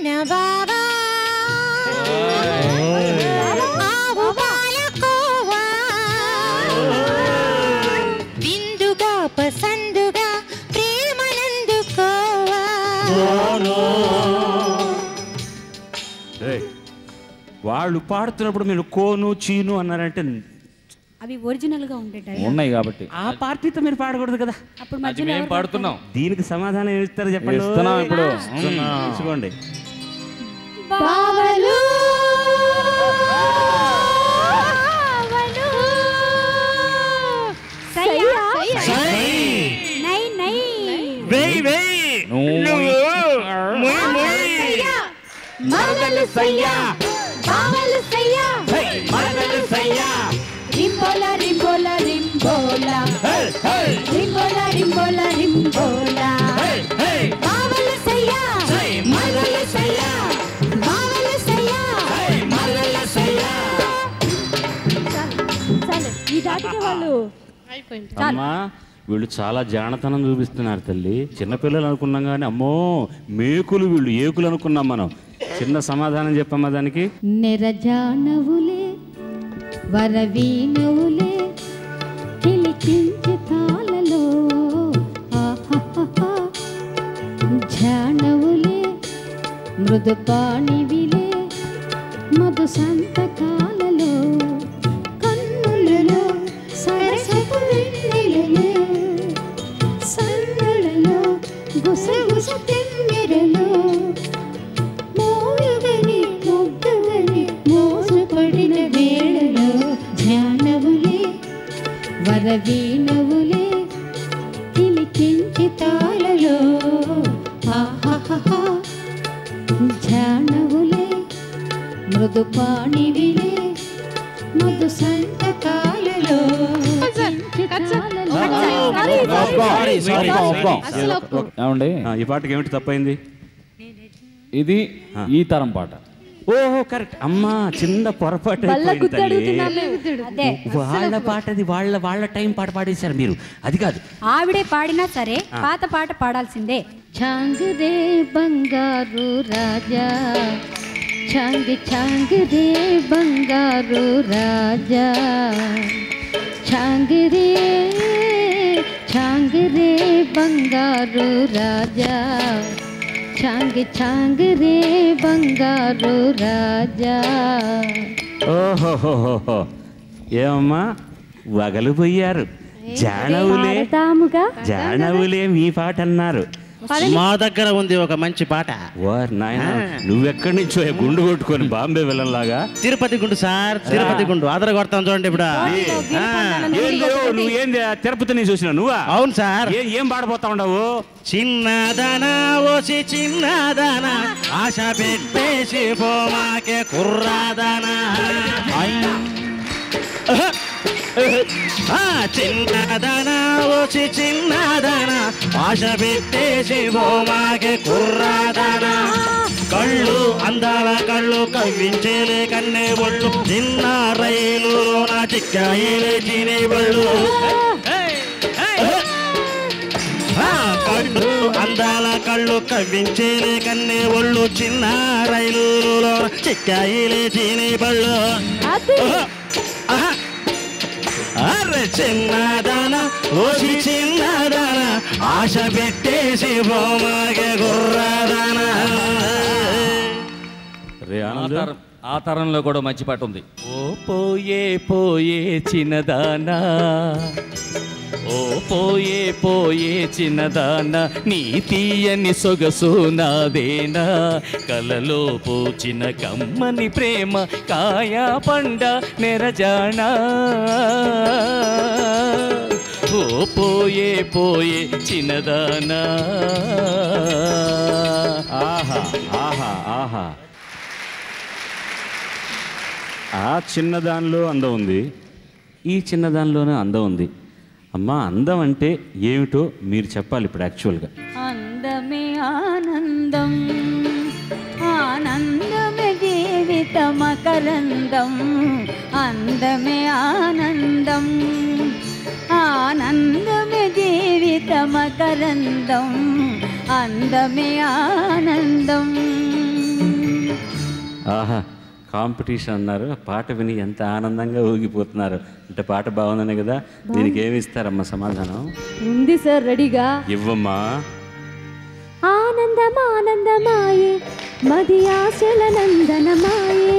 చిన్న బాబా ఆవు పాలకోవా విందుగా పసందుగా ప్రేమనందుకోవా ఏయ్, వాళ్ళు పాడుతున్నప్పుడు మీరు కోను చీను అన్నారంటే అవి ఒరిజినల్ గా ఉండేటాయి ఉన్నాయి కాబట్టి ఆ పార్టీతో మీరు పాడకూడదు కదా అప్పుడు అది మధ్యలో మేము ఎవరు పాడుతున్నాం దీనికి సమాధానం ఏమి ఇస్తారు చెప్పండి ఇస్తున్నాం ఇప్పుడు. ఇస్తున్నాం. ఇచ్చుకోండి బావలు బావలు సయ్యా నై నై మరదలు సయ్యా బావలు సయ్యా మరదలు సయ్యా రింబోలా రింబోలా రింబోలా రింబోలా రింబోలా రింబోలా బావలు సయ్యా మరదలు సయ్యా బావలు సయ్యా మరదలు సయ్యా చాలు ఈ దాటికే వాళ్ళు అమ్మా వీళ్ళు చాలా జానతనం చూపిస్తున్నారు తల్లి చిన్నపిల్లలు అనుకున్నాం కానీ అమ్మో మేకులు వీళ్ళు ఏకులు అనుకున్నాం మనం చిన్న సమాధానం చెప్పమ్మా దానికి నెరజానవులే వరవీనవులే తిలికించి తాళలో ఆహాహాహా. ఝానవులే మృదుపాణివిలే మధు సంతకాలలో కన్నులలో సరసపు వెన్నెలలో సన్నలలో గుసగుస తెమ్మెరలో మోయగని ముగ్ధగని మోసపడిన వేళలో ధ్యానవులే వరవీణవులే తిలికించి తాళలో ఆహాహా ధ్యానవులే మృదుపాణివిలే మధు సంతకాలలో ఏమండి ఆ, ఈ పాటకి ఏమిటి తప్పైంది ఇది ఈ తరం పాట ఓహో కరెక్ట్ అమ్మా చిన్న పొరపాటు అయిపోయింది తల్లి. అదే వాళ్ళ పాటది వాళ్ళ వాళ్ళ టైం పాట పాడేశారు మీరు అది కాదు ఆవిడే పాడినా సరే పాత పాట పాడాల్సిందే ఛాంగ్ రే బంగారు రాజా ఛాంగ్ ఛాంగ్ రే బంగారు రాజా ఛాంగ్ రే ఛాంగ్ రే బంగారు రాజా ఛాంగ్ ఛాంగ్ రే బంగారు రాజా ఓహోహోహో ఏమమ్మా వగలిపోయారు జానవులే తాముగా జానవులే మీ పాట అన్నారు మా దగ్గర ఉంది ఒక మంచి పాట వార్ నాయన నువ్వెక్కడి నుంచో ఈ గుండు కొట్టుకొని బాంబే వెళ్ళంలాగా తిరుపతి గుండు సార్ తిరుపతి గుండు అదర కొడతాం చూడండి ఇప్పుడు ఆ, ఏంది ఓ, నువ్వేంది ఆ తిరుపతిని చూసినా నువ్వా అవును సార్ ఏం ఏం పాడబోతా ఉండవు చిన్నదనా ఓసి చిన్నదనా ఆశ పెట్టేసి పోమాకే కుర్రాదనా ఆ, చిన్నదనా ఓసి చిన్నదనా ఆశ పెట్టేసి పోమాకే కుర్రాదనా కళ్ళు అందాల కళ్ళు కవ్వించేలే కన్నే ఒళ్ళు చిన్న రైలు నా చిక్కాయిలే చినే బళ్ళు ఆ, కళ్ళు అందాల కళ్ళు కవ్వించేలే కన్నే ఒళ్ళు చిన్న రైలులో చిక్కాయిలే చీని బళ్ళు ఆహా. అరే చిన్నదాన ఓసి చిన్నదాన ఆశ పెట్టేసి బొమ్మగే గుర్రదాన రే ఆ ఆనంద్ తరం ఆ తరంలో కూడా మంచి పాట ఉంది ఓ పోయే పోయే చిన్నదానా ఓ పోయే పోయే చిన్నదానా నీ తీయని సొగసు నాదేనా కలలో పూచిన కమ్మని ప్రేమ కాయా పండ నెరజానా ఓ పోయే పోయే చిన్నదానా ఆహా ఆహా ఆహా ఆ చిన్నదానిలో అందం ఉంది ఈ చిన్నదానిలోనే అందం ఉంది అమ్మా అందం అంటే ఏమిటో మీరు చెప్పాలి ఇప్పుడు యాక్చువల్గా అందమే ఆనందం ఆనందమే జీవితమకరందం అందమే ఆనందం ఆనందమే జీవితమకరందం అందమే ఆనందం ఆహా కాంపిటీషన్ అన్నారు పాట విని ఎంత ఆనందంగా ఊగిపోతున్నారు అంటే పాట బాగుందనే కదా దీనికి ఏమి ఇస్తారమ్మా సమాధానం ఉంది సార్ రెడీగా ఇవ్వమ్మా ఆనందం ఆనందమాయే మది ఆశల నందనమాయే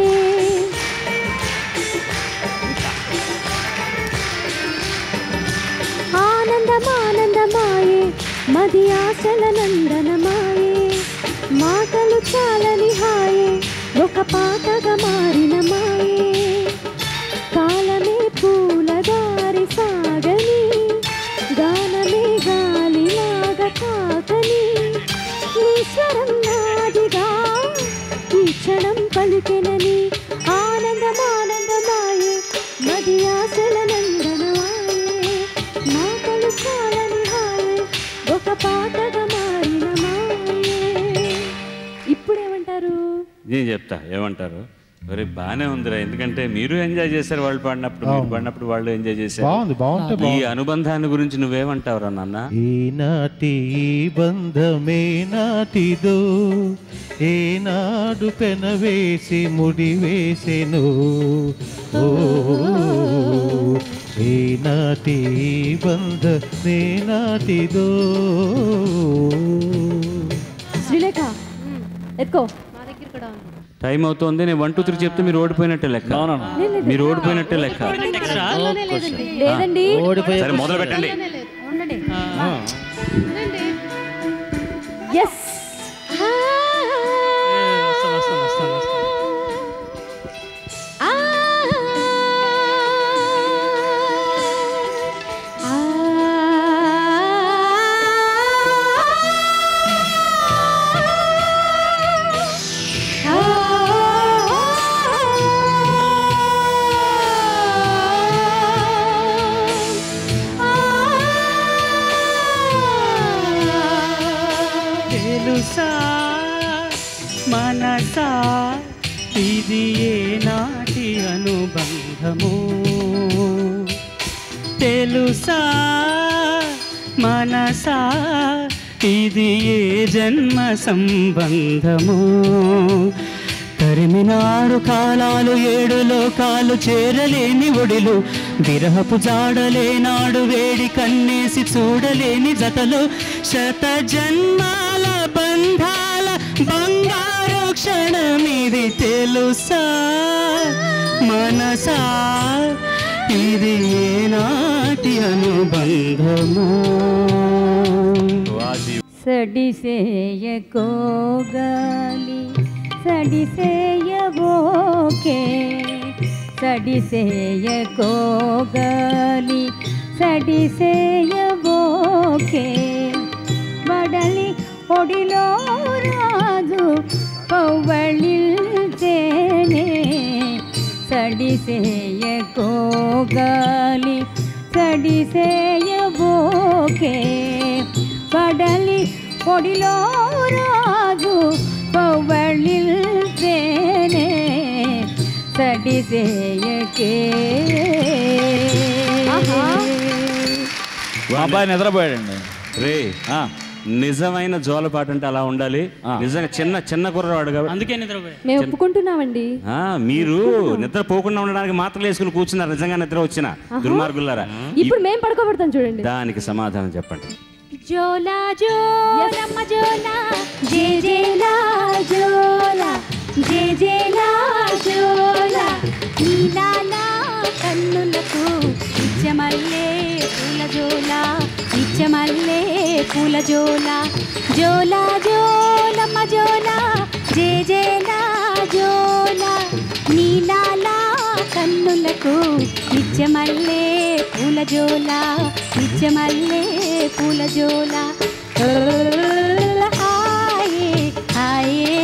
ఆనందం ఆనందమాయే మది ఆశల నందనమాయే మాటలు చాలని హాయే ఒక పాటగా మారిన మాయే కాలమే పూలదారి సాగని గానమే గాలిలాగా తాకని ఈశ్వరం నాదిగా ఈ క్షణం పలికెనని ఆనందం ఆనందమాయే మది ఆశల నందనమాయే మాటలు చాలని హాయే ఒక పాటగా మారిన మాయే ఇప్పుడేమంటారు నేను చెప్తా ఏమంటారు మరి బాగానే ఉందిరా ఎందుకంటే మీరు ఎంజాయ్ చేశారు వాళ్ళు పాడినప్పుడు మీరు పాడినప్పుడు వాళ్ళు ఎంజాయ్ చేశారు బాగుంది బాగుంటే ఈ అనుబంధాన్ని గురించి నువ్వేమంటావురా నాన్న ఈనాటి ఈ బంధమే నాటిదో ఏనాడు పెనవేసి ముడి వేసెను ఓ ఈనాటి ఈ బంధమే నాటిదో శ్రీలేఖ ఎత్కో టైం అవుతోంది నేను వన్ టూ త్రీ చెప్తే మీరు ఓడిపోయినట్టే లెక్క మీరు ఓడిపోయినట్టే లెక్క లేదండి సరే మొదలు పెట్టండి ఎస్ తెలుసా మనసా ఇది ఏ నాటి అనుబంధము తెలుసా మనసా ఇది ఏ జన్మ సంబంధము తరిమినారు కాలాలు ఏడు లోకాలు చేరలేని ఒడిలు విరహపు జాడలేనాడు వేడి కన్నేసి చూడలేని జతలు శత జన్మాల బంధాల బంగారు క్షణమిది తెలుసా మనసా ఇది ఏనాటి అనుబంధము వాసి సడిసేయ కోగాలి సడిసేయబోకే సడిసేయ కోగాలి సడిసేయబోకే వడలి ఒడిలో రాజు పౌవళిల్చేనే సడిసేయ కోగాలి సడిసేయబోకే పడలి పొడిలో రాజు పౌవళిల్చేనే సడిసేయకే మా అబ్బాయి నిద్రపోయాడండి రే ఆ, నిజమైన జోలపాట అంటే అలా ఉండాలి నిజంగా చిన్న చిన్న కుర్రవాడు కాబట్టి అందుకే నిద్రపోయా మేము ఒప్పుకుంటున్నామండి ఆ, మీరు నిద్ర పోకుండా ఉండడానికి మాత్రలు వేసుకుని కూర్చున్నారు నిజంగా నిద్ర వచ్చిన దుర్మార్గులారా ఇప్పుడు మేము పడుకోబెడతాం చూడండి దానికి సమాధానం చెప్పండి జోలా జోలమ్మ జోలా జే జేలా జోలా జే జేలా జోలా నీలాలా కన్నులకు నిత్యమల్లే పూల జోలా నిత్యమల్లే పూల జోలా జోలా జోలమ్మ జోలా జే జేలా జోలా నీలాలా కన్నులకు నిత్యమల్లే పూల జోలా నిత్యమల్లే పూల జోలా హాయే హాయే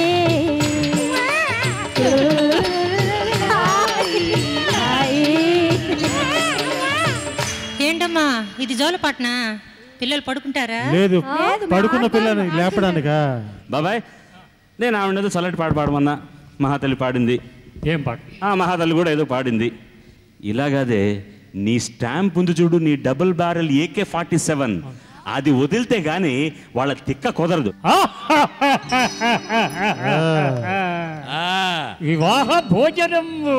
ఏంటమ్మా ఇది జోలపాట్నా పిల్లలు పడుకుంటారా లేదు పడుకున్న పిల్లని లేపడానికా బాబాయ్ నేను ఆవిడ ఏదో చల్లటి పాట పాడమన్నా మహాతల్లి పాడింది ఏం పాట ఆ మహాతల్లి కూడా ఏదో పాడింది ఇలాగదే నీ స్టాంప్ ఉంది చూడు నీ double barrel AK forty seven అది వదిలితే గాని వాళ్ళ తిక్క కుదరదు ఆ, ఆ, వివాహ భోజనము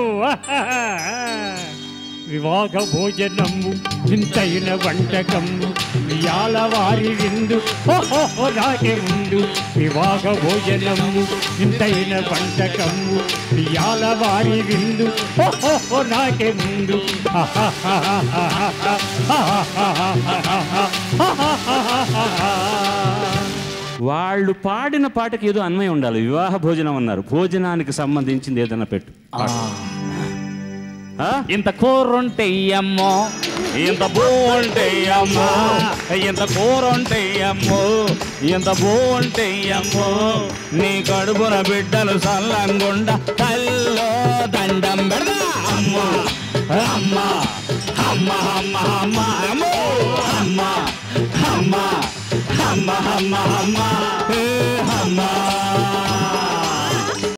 వివాహ భోజనము వింతైన వంటకము ఇయాల వారి విందు ఓహో నాకే ముందు వివాహ భోజనము వింతైన వంటకము ఇయాల వారి విందు ఓహో నాకే ముందు వాళ్ళు పాడిన పాటకి ఏదో అన్వయం ఉండాలి వివాహ భోజనం అన్నారు భోజనానికి సంబంధించింది ఏదైనా పెట్టు ఆ? ఇంత కూరుంటే అమ్మో ఇంత బాగుంటే అమ్మో ఇంత కూరుంటే అమ్మో ఇంత బాగుంటే అమ్మో నీ కడుపున బిడ్డలు సల్లంగుండ కల్లో దండం పెడదా అమ్మా అమ్మా అమ్మ అమ్మ అమ్మ అమ్మో అమ్మ అమ్మ అమ్మ అమ్మ అమ్మ ఏ అమ్మ